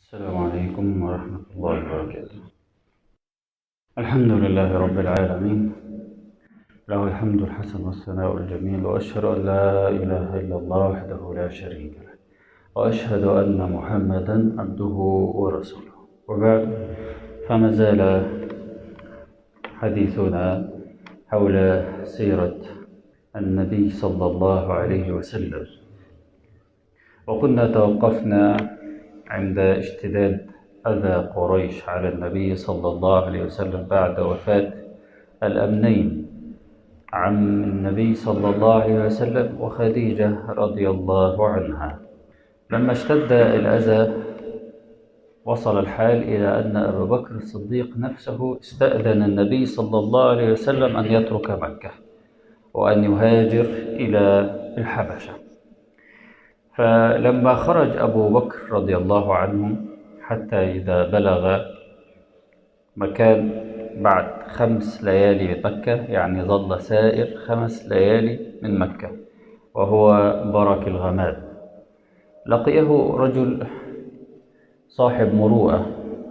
السلام عليكم ورحمة الله وبركاته الحمد لله رب العالمين له الحمد الحسن والثناء الجميل وأشهد أن لا إله إلا الله وحده لا شريك له وأشهد أن محمدا عبده ورسوله وبعد فما زال حديثنا حول سيرة النبي صلى الله عليه وسلم وكنا توقفنا عند اشتداد أذى قريش على النبي صلى الله عليه وسلم بعد وفاة الأمنين عم النبي صلى الله عليه وسلم وخديجة رضي الله عنها لما اشتد الأذى وصل الحال إلى أن أبا بكر الصديق نفسه استأذن النبي صلى الله عليه وسلم أن يترك مكة وأن يهاجر إلى الحبشة فلما خرج أبو بكر رضي الله عنه حتى إذا بلغ مكان بعد خمس ليالي بمكة يعني ظل سائر خمس ليالي من مكة وهو برك الغماد لقيه رجل صاحب مروءة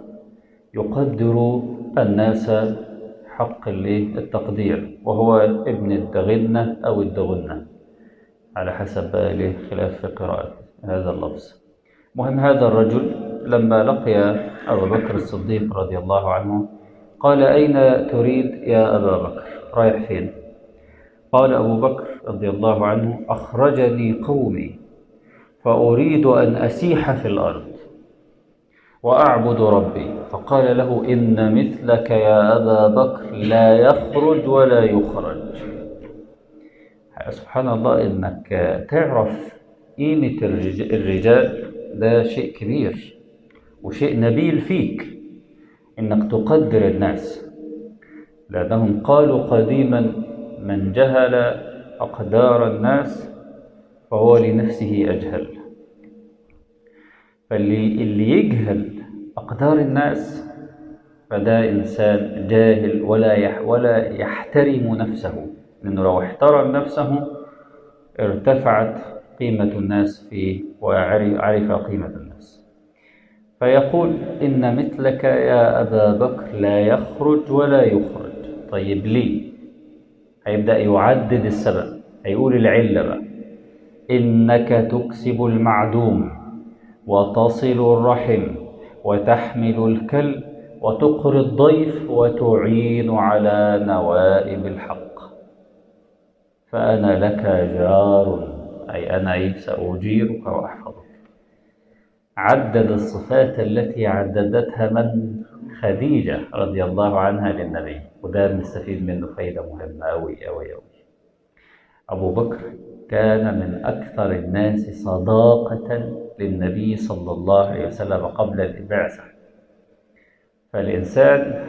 يقدر الناس حق التقدير وهو ابن الدغنة أو الدغنة على حسب له خلاف في قراءة هذا اللفظ مهم هذا الرجل لما لقي أبا بكر الصديق رضي الله عنه قال أين تريد يا أبا بكر رايح فين قال أبو بكر رضي الله عنه أخرجني قومي فأريد أن أسيح في الأرض وأعبد ربي فقال له إن مثلك يا أبا بكر لا يخرج ولا يخرج سبحان الله إنك تعرف قيمة الرجال ده شيء كبير وشيء نبيل فيك إنك تقدر الناس لأنهم قالوا قديما من جهل أقدار الناس فهو لنفسه أجهل فاللي اللي يجهل أقدار الناس فده إنسان جاهل ولا يح ولا يحترم نفسه لأنه لو احترم نفسه ارتفعت قيمة الناس فيه وعرف قيمة الناس فيقول إن مثلك يا أبا بكر لا يخرج ولا يخرج طيب ليه هيبدأ يعدد السبب هيقول العلة بقى إنك تكسب المعدوم وتصل الرحم وتحمل الكلب وتقري الضيف وتعين على نوائب الحق فأنا لك جار أي أنا سأجيرك وأحفظك عدد الصفات التي عددتها من خديجة رضي الله عنها للنبي وده نستفيد منه فايدة مهمة أوي أوي أوي أبو بكر كان من أكثر الناس صداقة للنبي صلى الله عليه وسلم قبل البعثة فالإنسان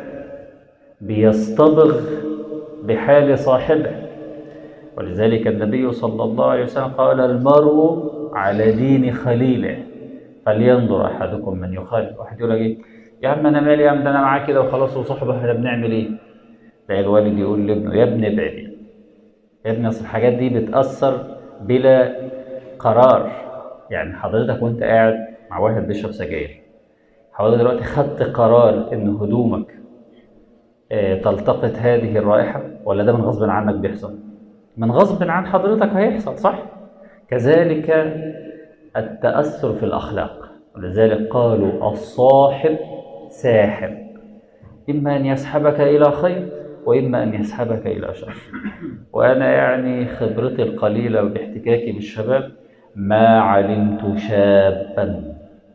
بيصطبغ بحال صاحبه ولذلك النبي صلى الله عليه وسلم قال المرء على دين خليله فلينظر احدكم من يخالف واحد يقول لك ايه يا عم انا مالي يا عم ده انا معاه كده وخلاص وصحبه احنا بنعمل ايه تلاقي الوالد يقول لابنه يا ابني ابعد يا ابني اصل الحاجات دي بتاثر بلا قرار يعني حضرتك وانت قاعد مع واحد بيشرب سجاير حضرتك دلوقتي خدت قرار ان هدومك اه تلتقط هذه الرائحه ولا ده من غصب عنك بيحصل من غصب عن حضرتك هيحصل صح كذلك التأثر في الأخلاق ولذلك قالوا الصاحب ساحب إما أن يسحبك إلى خير وإما أن يسحبك إلى شر وأنا يعني خبرتي القليلة باحتكاكي بالشباب ما علمت شابا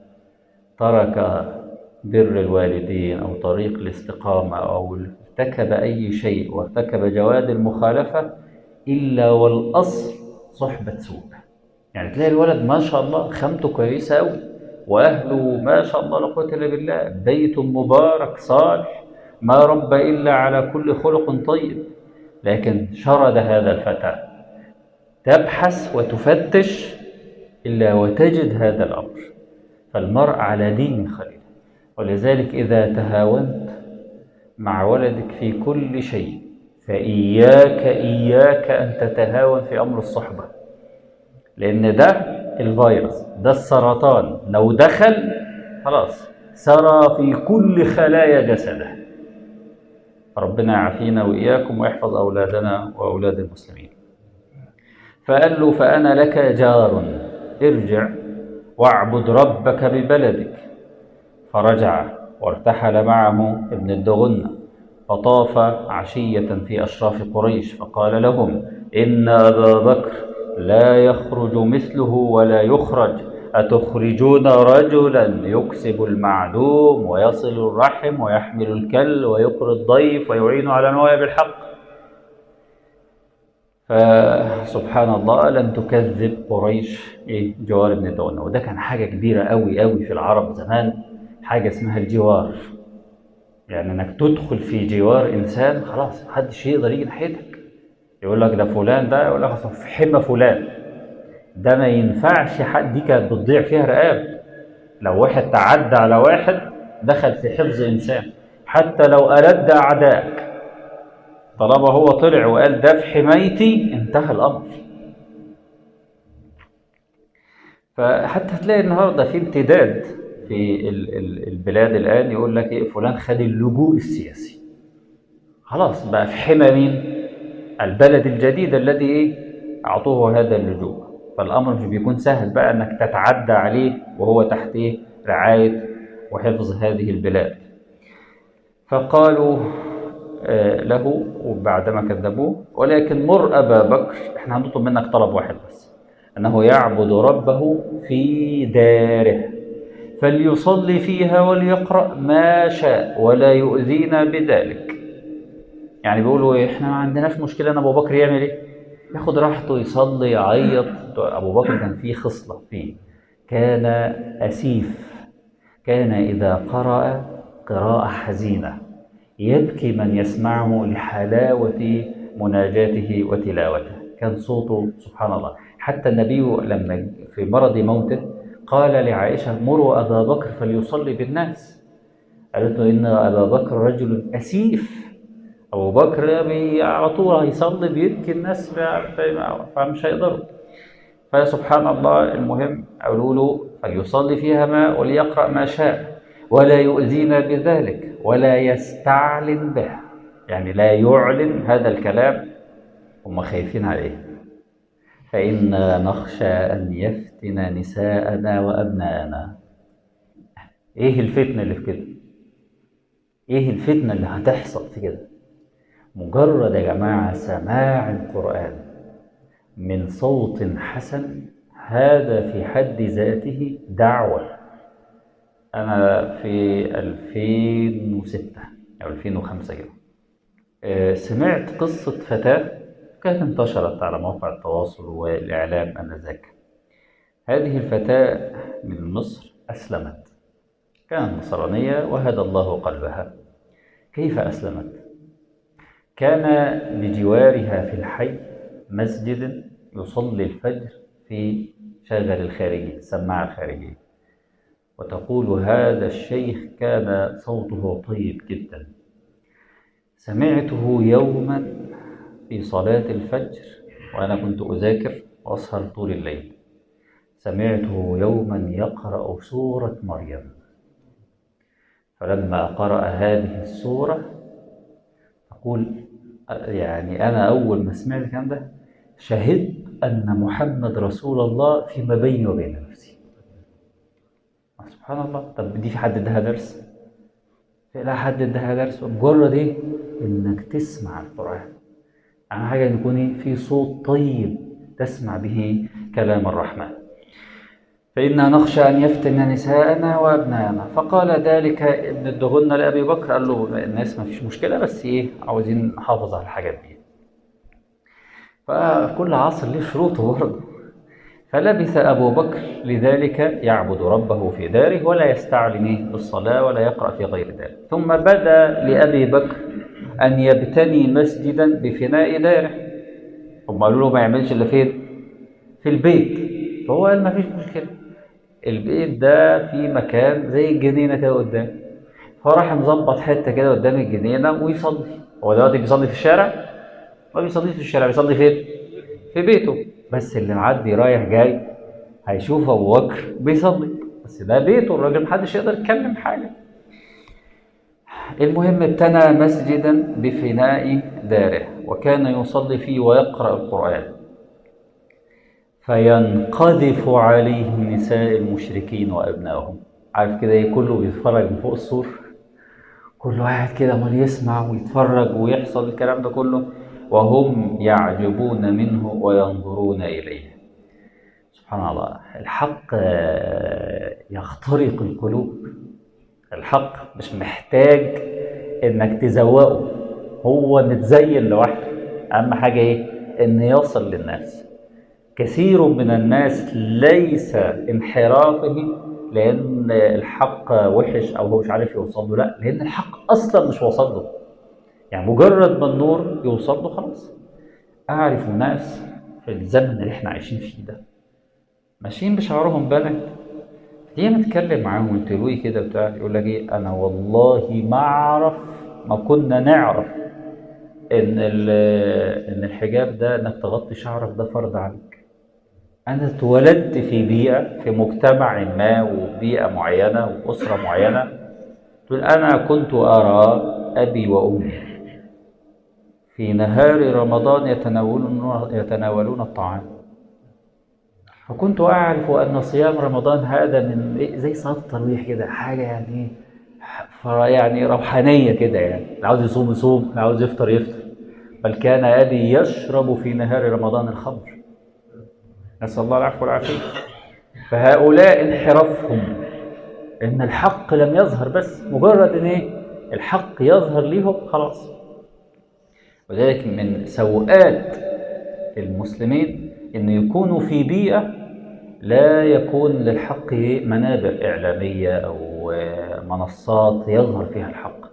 ترك بر الوالدين أو طريق الاستقامة أو ارتكب أي شيء وارتكب جواد المخالفة إلا والأصل صحبة سوء يعني تلاقي الولد ما شاء الله خامته كويسة أوي وأهله ما شاء الله لا قوة إلا بالله بيت مبارك صالح ما ربى إلا على كل خلق طيب لكن شرد هذا الفتى تبحث وتفتش إلا وتجد هذا الأمر فالمرء على دين خليل ولذلك إذا تهاونت مع ولدك في كل شيء فإياك إياك أن تتهاون في أمر الصحبة لأن ده الفيروس ده السرطان لو دخل خلاص سرى في كل خلايا جسده ربنا يعافينا وإياكم ويحفظ أولادنا وأولاد المسلمين فقال له فأنا لك جار ارجع واعبد ربك ببلدك فرجع وارتحل معه ابن الدغنة فطاف عشية في أشراف قريش فقال لهم إن أبا بكر لا يخرج مثله ولا يخرج أتخرجون رجلا يكسب المعدوم ويصل الرحم ويحمل الكل ويقري الضيف ويعين على نوائب الحق فسبحان الله لم تكذب قريش ايه جوار ابن الدونة وده كان حاجة كبيرة قوي قوي في العرب زمان حاجة اسمها الجوار يعني انك تدخل في جوار انسان خلاص محدش يقدر يجي ناحيتك يقول لك ده فلان ده يقول لك أصل في حمى فلان ده ما ينفعش حد دي كانت بتضيع فيها رقاب لو واحد تعدى على واحد دخل في حفظ انسان حتى لو ألد أعدائك طالما هو طلع وقال ده في حمايتي انتهى الأمر فحتى هتلاقي النهارده في امتداد في ال- ال- البلاد الآن يقول لك إيه فلان خد اللجوء السياسي خلاص بقى في حمى مين؟ البلد الجديد الذي إيه أعطوه هذا اللجوء فالأمر مش بيكون سهل بقى إنك تتعدى عليه وهو تحت إيه رعاية وحفظ هذه البلاد فقالوا آه، له وبعدما كذبوه ولكن مر أبا بكر احنا هنطلب منك طلب واحد بس أنه يعبد ربه في داره فليصلي فيها وليقرأ ما شاء ولا يؤذينا بذلك يعني بيقولوا إيه، احنا ما عندناش مشكلة ان ابو بكر يعمل ايه ياخد راحته يصلي يعيط ابو بكر كان فيه خصلة فيه كان أسيف كان إذا قرأ قراءة حزينة يبكي من يسمعه لحلاوة مناجاته وتلاوته كان صوته سبحان الله حتى النبي لما في مرض موته قال لعائشة مروا أبا بكر فليصلي بالناس قالت له إن أبا بكر رجل أسيف أبو بكر بي- على طول هيصلي بيبكي الناس ف- فمش هيقدروا فسبحان الله المهم قالوا له فليصلي فيها ما وليقرأ ما شاء ولا يؤذينا بذلك ولا يستعلن به يعني لا يعلن هذا الكلام هم خايفين عليه فإنا نخشى أن يفتن نساءنا وأبناءنا إيه الفتنة اللي في كده؟ إيه الفتنة اللي هتحصل في كده؟ مجرد يا جماعة سماع القرآن من صوت حسن هذا في حد ذاته دعوة أنا في 2006 أو 2005 كده آه، سمعت قصة فتاة كانت انتشرت على مواقع التواصل والإعلام آنذاك هذه الفتاة من مصر أسلمت كانت نصرانية وهدى الله قلبها كيف أسلمت؟ كان بجوارها في الحي مسجد يصلي الفجر في شغل الخارجي السماعة الخارجية وتقول هذا الشيخ كان صوته طيب جدا سمعته يوما في صلاة الفجر وأنا كنت أذاكر وأسهر طول الليل سمعته يوما يقرأ سورة مريم فلما قرأ هذه السورة تقول يعني أنا أول ما سمعت الكلام ده شهدت أن محمد رسول الله فيما بيني وبين نفسي سبحان الله طب دي في حد اداها درس لا حد اداها درس مجرد ايه انك تسمع القرآن اهم حاجة ان يكون إيه؟ في صوت طيب تسمع به كلام الرحمن فإنا نخشى أن يفتن نساءنا وأبناءنا فقال ذلك ابن الدغنة لأبي بكر قال له الناس ما فيش مشكلة بس إيه عاوزين نحافظ على الحاجات دي فكل عصر له شروطه برضه فلبث أبو بكر لذلك يعبد ربه في داره ولا يستعلن بالصلاة ولا يقرأ في غير ذلك ثم بدا لأبي بكر أن يبتني مسجدا بفناء داره هم قالوا له ما يعملش إلا فين؟ في البيت فهو قال ما فيش مشكلة البيت ده في مكان زي الجنينة كده قدام فراح مظبط حتة كده قدام الجنينة ويصلي هو دلوقتي بيصلي في الشارع؟ ما بيصليش في الشارع بيصلي فين؟ في بيته بس اللي معدي رايح جاي هيشوف ابو بكر بيصلي بس ده بيته الراجل محدش يقدر يتكلم حاجة المهم ابتنى مسجدا بفناء داره وكان يصلي فيه ويقرأ القرآن فينقذف عليه نساء المشركين وأبنائهم عارف كده ايه كله بيتفرج من فوق السور كله قاعد كده عمال يسمع ويتفرج ويحصل الكلام ده كله وهم يعجبون منه وينظرون إليه سبحان الله الحق يخترق القلوب الحق مش محتاج انك تزوقه هو متزين لوحده اهم حاجه ايه ان يصل للناس كثير من الناس ليس انحرافه لان الحق وحش او هو مش عارف يوصل له لا لان الحق اصلا مش واصل له يعني مجرد ما النور يوصل له خلاص اعرف ناس في الزمن اللي احنا عايشين فيه ده ماشيين بشعرهم بلد تيجي نتكلم معاهم وانتلوي كده بتاع يقول لك ايه انا والله ما اعرف ما كنا نعرف ان ان الحجاب ده انك تغطي شعرك ده فرض عليك انا اتولدت في بيئه في مجتمع ما وبيئه معينه واسره معينه تقول انا كنت ارى ابي وامي في نهار رمضان يتناولون يتناولون الطعام فكنت أعرف أن صيام رمضان هذا من زي صلاة التراويح كده حاجة يعني يعني روحانية كده يعني اللي عاوز يصوم يصوم اللي عاوز يفطر يفطر بل كان أبي يشرب في نهار رمضان الخمر نسأل الله العفو والعافية فهؤلاء انحرافهم إن الحق لم يظهر بس مجرد إن إيه الحق يظهر ليهم خلاص وذلك من سوءات المسلمين ان يكونوا في بيئه لا يكون للحق منابر اعلاميه او منصات يظهر فيها الحق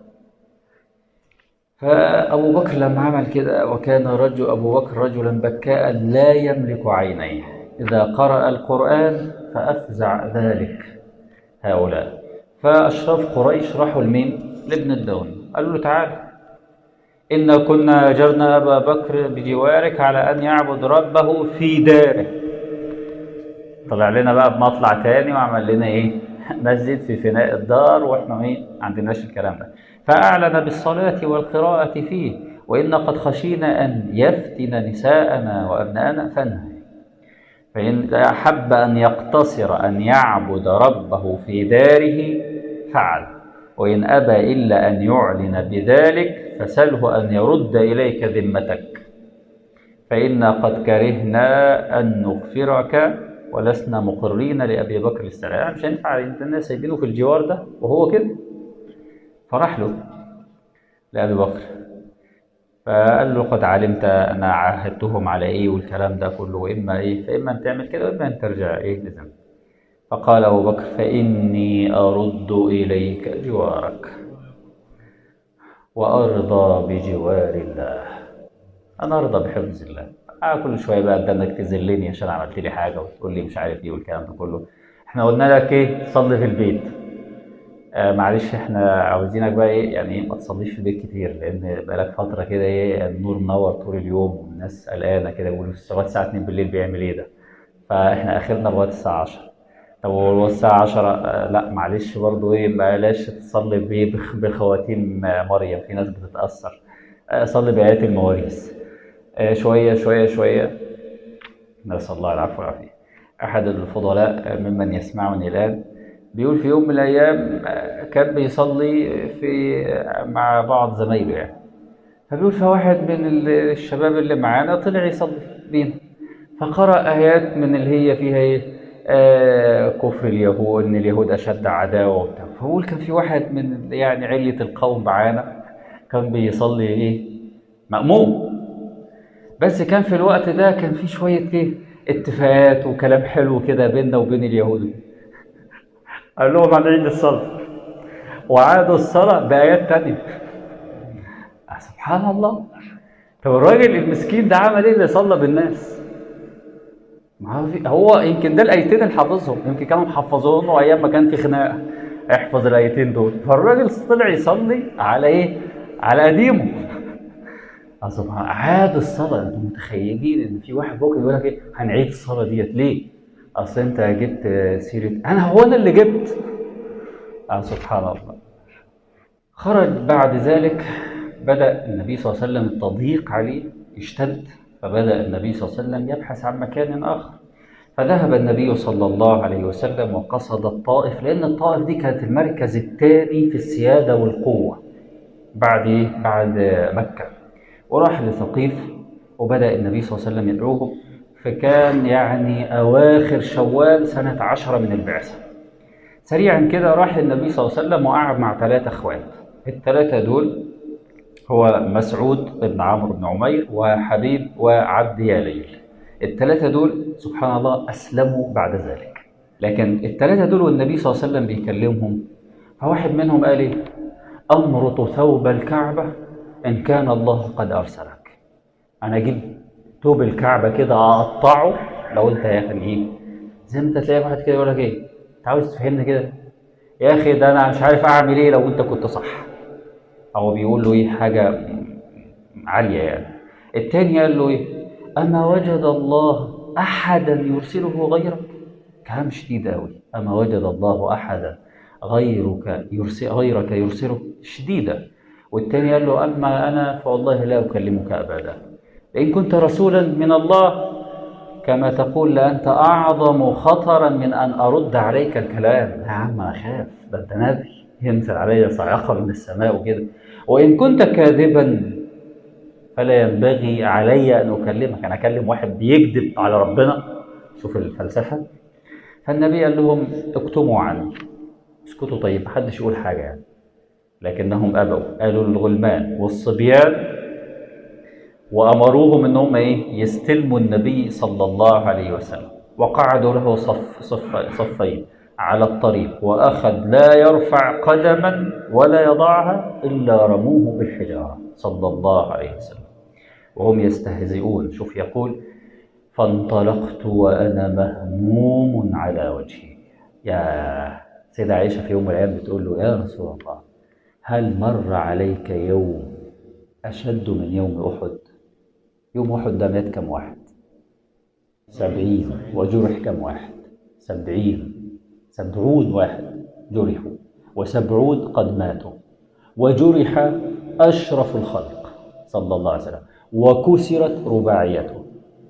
فابو بكر لما عمل كده وكان رجل ابو بكر رجلا بكاء لا يملك عينيه اذا قرا القران فافزع ذلك هؤلاء فاشراف قريش راحوا لمين لابن الدون قالوا له تعال إنا كنا أجرنا أبا بكر بجوارك على أن يعبد ربه في داره طلع لنا بقى بمطلع تاني وعمل لنا إيه مسجد في فناء الدار وإحنا إيه عندناش الكلام ده فأعلن بالصلاة والقراءة فيه وإن قد خشينا أن يفتن نساءنا وأبناءنا فنهى فإن أحب أن يقتصر أن يعبد ربه في داره فعل وإن أبى إلا أن يعلن بذلك فسله أن يرد إليك ذمتك فإنا قد كرهنا أن نغفرك ولسنا مقرين لأبي بكر السلام مش هينفع انت الناس سايبينه في الجوار ده وهو كده فراح له لأبي بكر فقال له قد علمت أنا عاهدتهم على إيه والكلام ده كله وإما إيه فإما أن تعمل كده وإما أن ترجع إيه لذنب فقال أبو بكر فإني أرد إليك جوارك وأرضى بجوار الله أنا أرضى بحفظ الله آه كل شوية بقى ده إنك تذلني عشان عملت لي حاجة وتقول لي مش عارف إيه والكلام ده كله إحنا قلنا لك إيه صلي في البيت آه معلش إحنا عاوزينك بقى إيه يعني ما تصليش في البيت كتير لأن بقالك فترة كده إيه النور منور طول اليوم والناس قلقانة كده بيقولوا لغاية الساعة 2 بالليل بيعمل إيه ده فإحنا آخرنا لغاية الساعة 10 طب هو الساعة 10 آه لا معلش برضه ايه بلاش تصلي بيه بخواتيم مريم في ناس بتتأثر آه صلي بآيات المواريث آه شوية شوية شوية نسأل الله العفو والعافية أحد الفضلاء ممن يسمعني الآن بيقول في يوم من الأيام كان بيصلي في مع بعض زمايله يعني فبيقول فواحد من الشباب اللي معانا طلع يصلي بينا فقرأ آيات من اللي هي فيها إيه آه كفر اليهود ان اليهود اشد عداوه وبتاع فبقول كان في واحد من يعني عليه القوم معانا كان بيصلي ايه مأموم بس كان في الوقت ده كان في شويه ايه اتفاقات وكلام حلو كده بيننا وبين اليهود قال لهم هنعيد الصلاه وعادوا الصلاه بايات تانية سبحان الله طب الراجل المسكين ده عمل ايه اللي صلى بالناس هو يمكن ده الايتين اللي حافظهم يمكن كانوا محفظوهم له ايام ما كان في خناقه احفظ الايتين دول فالراجل طلع يصلي على ايه؟ على قديمه سبحان عاد الصلاه انتم متخيلين ان في واحد بكره يقول لك ايه هنعيد الصلاه ديت ليه؟ اصل انت جبت سيره انا هو انا اللي جبت آه سبحان الله خرج بعد ذلك بدا النبي صلى الله عليه وسلم التضييق عليه اشتد فبدا النبي صلى الله عليه وسلم يبحث عن مكان اخر فذهب النبي صلى الله عليه وسلم وقصد الطائف لان الطائف دي كانت المركز الثاني في السياده والقوه بعد إيه؟ بعد مكه وراح لثقيف وبدا النبي صلى الله عليه وسلم يدعوهم فكان يعني أواخر شوال سنة عشرة من البعثة سريعا كده راح النبي صلى الله عليه وسلم وقعد مع ثلاثة اخوات الثلاثة دول هو مسعود بن عمرو بن عمير وحبيب وعبد ياليل الثلاثة دول سبحان الله أسلموا بعد ذلك لكن الثلاثة دول والنبي صلى الله عليه وسلم بيكلمهم فواحد منهم قال ايه أمرط ثوب الكعبة إن كان الله قد أرسلك أنا أجيب ثوب الكعبة كده أقطعه لو أنت يا أخي إيه زي ما أنت تلاقي واحد كده يقول لك إيه أنت عاوز تفهمني كده يا أخي ده أنا مش عارف أعمل إيه لو أنت كنت صح هو بيقول له إيه حاجة عالية يعني التاني قال له إيه أما وجد الله أحدا يرسله غيرك كلام شديد أوي أما وجد الله أحدا غيرك يرسل غيرك يرسله شديدة والتاني قال له أما أنا فوالله لا أكلمك أبدا إن كنت رسولا من الله كما تقول لأنت أعظم خطرا من أن أرد عليك الكلام يا عم أخاف ده أنت نبي ينزل علي صاعقة من السماء وكده وإن كنت كاذبا فلا ينبغي علي أن أكلمك أنا أكلم واحد بيكذب على ربنا شوف الفلسفة فالنبي قال لهم اكتموا عني اسكتوا طيب محدش يقول حاجة يعني لكنهم أبوا قالوا للغلمان والصبيان وأمروهم أنهم إيه يستلموا النبي صلى الله عليه وسلم وقعدوا له صف صف صفين على الطريق وأخذ لا يرفع قدما ولا يضعها إلا رموه بالحجارة صلى الله عليه وسلم وهم يستهزئون شوف يقول فانطلقت وأنا مهموم على وجهي يا سيدة عائشة في يوم من الأيام بتقول له يا رسول الله هل مر عليك يوم أشد من يوم أحد يوم أحد ده مات كم واحد سبعين وجرح كم واحد سبعين سبعون واحد جرحوا وسبعون قد ماتوا وجرح أشرف الخلق صلى الله عليه وسلم وكسرت رباعيته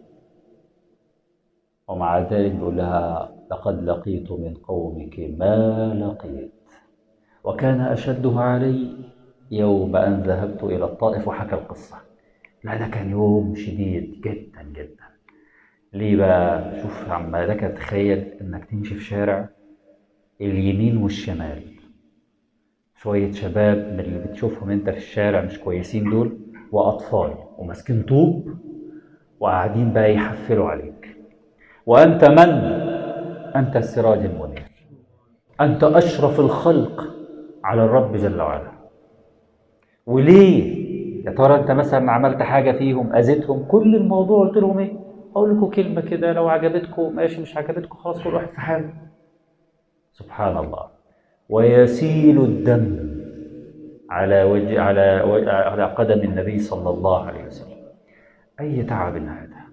ومع ذلك بيقول لها لقد لقيت من قومك ما لقيت وكان أشدها علي يوم أن ذهبت إلى الطائف وحكى القصة لا ده كان يوم شديد جدا جدا ليه بقى شوف عم لك تخيل انك تمشي في شارع اليمين والشمال شوية شباب من اللي بتشوفهم انت في الشارع مش كويسين دول وأطفال وماسكين طوب وقاعدين بقى يحفلوا عليك وأنت من؟ أنت السراج المنير أنت أشرف الخلق على الرب جل وعلا وليه؟ يا ترى أنت مثلا عملت حاجة فيهم أذيتهم كل الموضوع قلت لهم إيه؟ أقول لكم كلمة كده لو عجبتكم ماشي مش عجبتكم خلاص كل واحد في حاله سبحان الله ويسيل الدم على وجه على وجه على قدم النبي صلى الله عليه وسلم أي تعب هذا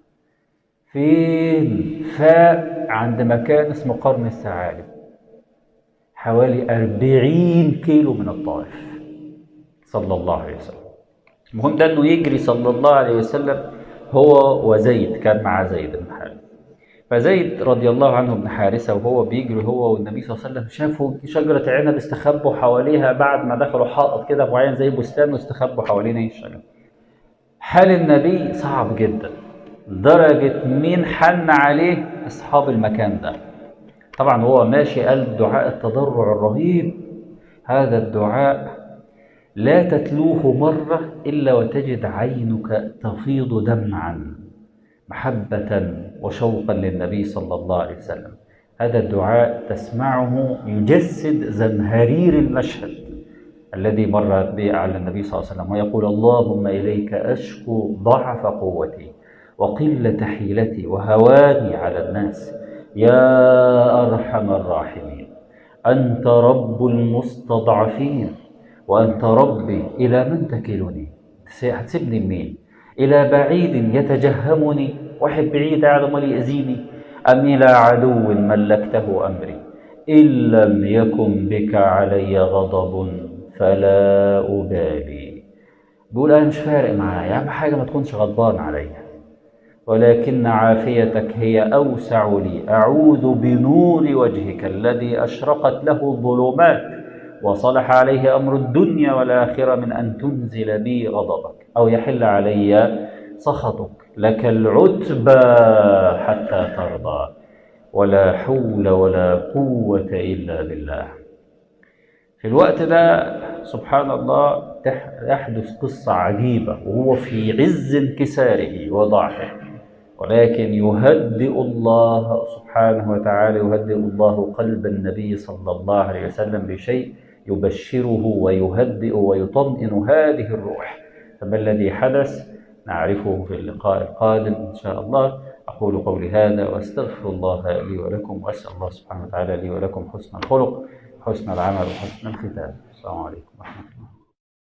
فين فاء عند مكان اسمه قرن الثعالب حوالي أربعين كيلو من الطائف صلى الله عليه وسلم المهم ده انه يجري صلى الله عليه وسلم هو وزيد كان مع زيد بن حارثة فزيد رضي الله عنه بن حارثة وهو بيجري هو والنبي صلى الله عليه وسلم شافوا شجرة عنب استخبوا حواليها بعد ما دخلوا حائط كده معين زي بستان واستخبوا حوالين ايه الشجرة حال النبي صعب جدا درجة مين حن عليه أصحاب المكان ده طبعا هو ماشي قال دعاء التضرع الرهيب هذا الدعاء لا تتلوه مرة إلا وتجد عينك تفيض دمعا محبة وشوقا للنبي صلى الله عليه وسلم هذا الدعاء تسمعه يجسد زمهرير المشهد الذي مر به على النبي صلى الله عليه وسلم ويقول اللهم إليك أشكو ضعف قوتي وقلة حيلتي وهواني على الناس يا أرحم الراحمين أنت رب المستضعفين وأنت ربي إلى من تكلني هتسيبني مين إلى بعيد يتجهمني واحد بعيد قاعد امال يأذيني أم إلى عدو ملكته أمري إن لم يكن بك علي غضب فلا أبالي بقول أنا مش فارق معايا أهم حاجة ما تكونش غضبان عليا ولكن عافيتك هي أوسع لي أعوذ بنور وجهك الذي أشرقت له الظلمات وصلح عليه أمر الدنيا والآخرة من أن تنزل بي غضبك أو يحل علي سخطك لك العتبى حتى ترضى ولا حول ولا قوة إلا بالله في الوقت ده سبحان الله يحدث قصة عجيبة وهو في عز انكساره وضعفه ولكن يهدئ الله سبحانه وتعالى يهدئ الله قلب النبي صلى الله عليه وسلم بشيء يبشره ويهدئ ويطمئن هذه الروح فما الذي حدث نعرفه في اللقاء القادم إن شاء الله أقول قولي هذا وأستغفر الله لي ولكم وأسأل الله سبحانه وتعالى لي ولكم حسن الخلق حسن العمل وحسن الختام السلام عليكم ورحمة الله